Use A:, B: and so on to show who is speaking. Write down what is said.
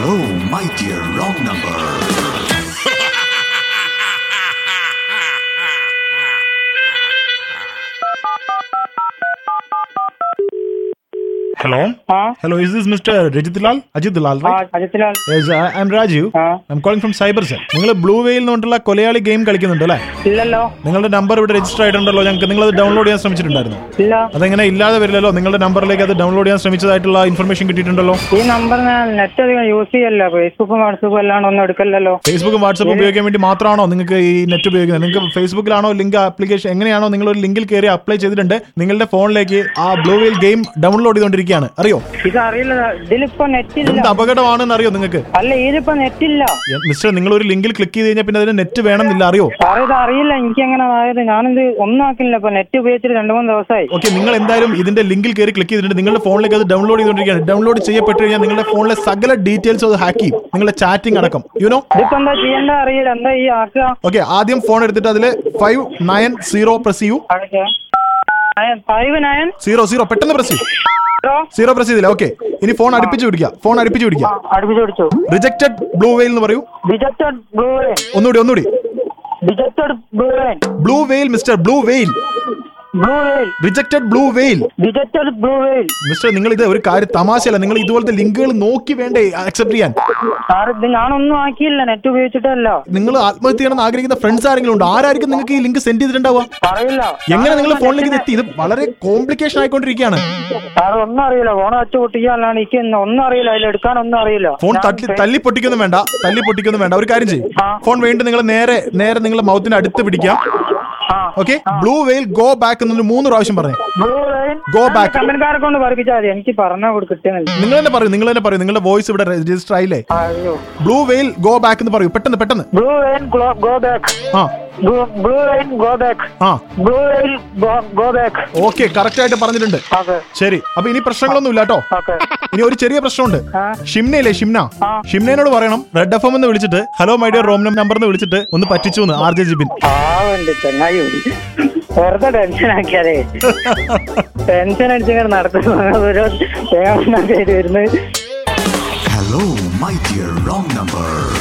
A: Hello, my dear wrong number.
B: Hello?
C: हाँ
B: Hello, is this Mr. Rajit Lal? Ajit Lal,
C: हाँ
B: right?
C: Ajith Lal
B: Yes, I, I'm Rajiv.
C: ആ
B: I'm calling from Cyber Cell. നിങ്ങൾ blue whale എന്നുകൊണ്ടുള്ള കൊലയാളി game കളിക്കുന്നുണ്ട് അല്ലേ
C: ഇല്ലല്ലോ
B: നിങ്ങളുടെ നമ്പർ ഇവിടെ രജിസ്റ്റർ ആയിട്ടുണ്ടല്ലോ ഞങ്ങൾക്ക് നിങ്ങൾ അത് ഡൗൺലോഡ് ചെയ്യാൻ ശ്രമിച്ചിട്ടുണ്ടായിരുന്നു
C: ഇല്ല
B: അതെങ്ങനെ ഇല്ലാതെ വരില്ലല്ലോ നിങ്ങളുടെ നമ്പറിലേക്ക് അത് ഡൗൺലോഡ് ചെയ്യാൻ ശ്രമിച്ചതായിട്ടുള്ള ഇൻഫർമേഷൻ കിട്ടിയിട്ടുണ്ടല്ലോ
C: ഈ നമ്പർ ഞാൻ നെറ്റ് അധികം യൂസ് ചെയ്യല്ല ഫേസ്ബുക്കും വാട്സപ്പും അല്ലാണ്ട് ഒന്നും എടുക്കല്ലല്ലോ
B: ഫേസ്ബുക്കും വാട്സപ്പ് ഉപയോഗിക്കാൻ വേണ്ടി മാത്രമാണോ നിങ്ങൾക്ക് ഈ നെറ്റ് ഉപയോഗിക്കുന്നത് നിങ്ങൾക്ക് ഫേസ്ബുക്കിലാണോ ലിങ്ക് ആപ്ലിക്കേഷൻ എങ്ങനെയാണോ നിങ്ങൾ ഒരു ലിങ്കിൽ കയറി അപ്ലൈ ചെയ്തിട്ടുണ്ട് നിങ്ങളുടെ ഫോണിലേക്ക് ആ ബ്ലൂ വെയിൽ ഗെയിം ഡൗൺലോഡ് ചെയ്തുകൊണ്ടിരിക്കുകയാണ് അറിയോ
C: ഇത് അറിയില്ല ഇതിലിപ്പോ നെറ്റ് ഇല്ല
B: എന്ത് അപകടമാണെന്ന് അറിയോ നിങ്ങൾക്ക്
C: അല്ല ഇതിലിപ്പോ നെറ്റ് ഇല്ല
B: മിസ്റ്റർ നിങ്ങൾ ഒരു ലിങ്കിൽ ക്ലിക്ക് ചെയ്ത് കഴിഞ്ഞാൽ പിന്നെ അതിന് നെറ്റ് വേണമെന്നില്ല അറിയോ
C: സാറേ ഇത് അറിയില്ല എനിക്ക് എങ്ങനെ ആയത് ഞാനിത് ഒന്നും ആക്കില്ല ഇപ്പൊ നെറ്റ് ഉപയോഗിച്ചിട്ട് രണ്ടു മൂന്ന് ദിവസമായി
B: ഓക്കെ നിങ്ങൾ എന്തായാലും ഇതിന്റെ ലിങ്കിൽ കയറി ക്ലിക്ക് ചെയ്തിട്ടുണ്ട് നിങ്ങളുടെ ഫോണിലേക്ക് അത് ഡൗൺലോഡ് ചെയ്തുകൊണ്ടിരിക്കുകയാണ് ഡൗൺലോഡ് ചെയ്യപ്പെട്ട് കഴിഞ്ഞാൽ നിങ്ങളുടെ ഫോണിലെ സകല ഡീറ്റെയിൽസ് അത് ഹാക്ക് ചെയ്യും നിങ്ങളുടെ ചാറ്റിംഗ് അടക്കം യുനോ
C: ഇതിപ്പോ എന്താ ചെയ്യേണ്ട അറിയില്ല എന്താ ഈ ആക്കുക
B: ഓക്കെ ആദ്യം ഫോൺ എടുത്തിട്ട് അതിൽ ഫൈവ് നയൻ സീറോ പ്രസ് ചെയ്യൂ
C: ഫൈവ് നയൻ
B: സീറോ സീറോ പെട്ടെന്ന് പ്രസ് ചെയ്യൂ
C: സീറോ
B: സീറോ പ്രസ് ചെയ്തില്ല ഓക്കെ ഇനി ഫോൺ അടുപ്പിച്ച് പിടിക്കുക ഫോൺ അടുപ്പിച്ച് പിടിക്കുക
C: അടുപ്പിച്ച് പിടിച്ചു
B: റിജക്റ്റഡ് ബ്ലൂ വെയിൽ എന്ന് പറയൂ
C: ഡിജക്റ്റഡ് ബ്ലൂ ലൈൻ
B: ഒന്നുകൂടി ഒന്നുകൂടി
C: dejected blue line
B: blue whale mister blue whale
C: blue whale
B: rejected blue whale
C: dejected blue whale
B: mister നിങ്ങൾ ഇത് ഒരു കാര്യം തമാശയല്ല നിങ്ങൾ ഇതുപോലത്തെ ലിങ്കുകൾ നോക്കി വേണ്ടേ അക്സെപ്റ്റ് ചെയ്യാൻ
C: സാർ ഇത് ഞാനൊന്നും ആക്കിയില്ല നെറ്റ് ഉപയോഗിച്ചിട്ടല്ല
B: നിങ്ങൾ ആത്മഹത്യ ചെയ്യണമെന്ന് ആഗ്രഹിക്കുന്ന ഫ്രണ്ട്സ് ആരെങ്കിലും ഉണ്ടോ ആരായിരിക്കും നിങ്ങൾക്ക് ഈ ലിങ്ക് സെൻഡ് ചെയ്തിട്ടുണ്ടാവുക
C: അറിയില്ല
B: എങ്ങനെ നിങ്ങൾ ഫോണിലേക്ക് ഇത് എത്തി ഇത് വളരെ കോംപ്ലിക്കേഷൻ ആയിക്കൊണ്ടിരിക്കുകയാണ്
C: സാർ ഒന്നും അറിയില്ല ഫോൺ വെച്ച് പൊട്ടിക്കുക അല്ലാണ്ട് എനിക്ക് ഇന്ന് ഒന്നും അറിയില്ല അതിൽ എടുക്കാനൊന്നും അറിയില്ല
B: ഫോൺ
C: ഞാൻ
B: തട്ടി തല്ലി പൊട്ടിക്കൊന്നും വേണ്ട തല്ലി പൊട്ടിക്കൊന്നും വേണ്ട ഒരു കാര്യം ചെയ്യും
C: ആ.
B: ഫോൺ വീണ്ടും നിങ്ങൾ നേരെ നേരെ നിങ്ങളുടെ മൗത്തിന്റെ അടുത്ത് പിടിക്കാം
C: ആ
B: okay blue whale go back എന്നൊരു മൂന്ന് പ്രാവശ്യം പറഞ്ഞു
C: ബ്ലൂ ലൈൻ
B: Go back.
C: കമ്പനിക്കാരെ കൊണ്ട് പഠിപ്പിച്ചാൽ മതി എനിക്ക് പറഞ്ഞാൽ കൂടി കിട്ടുന്നില്ല
B: നിങ്ങൾ തന്നെ പറയൂ നിങ്ങൾ തന്നെ പറയൂ നിങ്ങളുടെ വോയിസ് ഇവിടെ രജിസ്റ്റർ ആയില്ലേ
C: അയ്യോ
B: ബ്ലൂ വെയിൽ ഗോ ബാക്ക് എന്ന് പറയൂ പെട്ടെന്ന് പെട്ടെന്ന്
C: ബ്ലൂ ലൈൻ ഗോ ബാക്ക്
B: ആ
C: ബ്ലൂ ലൈൻ ഗോ ബാക്ക്
B: ആ
C: blue line go back
B: okay correct ആയിട്ട് പറഞ്ഞിട്ടുണ്ട്
C: ഓക്കെ
B: ശരി അപ്പൊ ഇനി പ്രശ്നങ്ങളൊന്നും ഇല്ല കേട്ടോ
C: ഓക്കെ
B: ഇനി ഒരു ചെറിയ പ്രശ്നമുണ്ട്
C: ആ.
B: ഷിംനയില്ലേ ഷിംന
C: ആ.
B: ഷിംനയോട് പറയണം റെഡ് എഫ് എം എന്ന് വിളിച്ചിട്ട് hello my dear wrong number എന്ന് വിളിച്ചിട്ട് ഒന്ന് പറ്റിച്ചു എന്ന് ആർ ജെ ജിബിൻ
C: പാവണ്ട് ചങ്ങായി കൂടി വെറുതെ ടെൻഷൻ ആക്കിയാലേ ടെൻഷൻ അടിച്ചിങ്ങനെ നടത്തുന്നു ഓരോ തേങ്ങ ചെയ്ത് വരുന്നത്
A: Hello, my dear wrong number.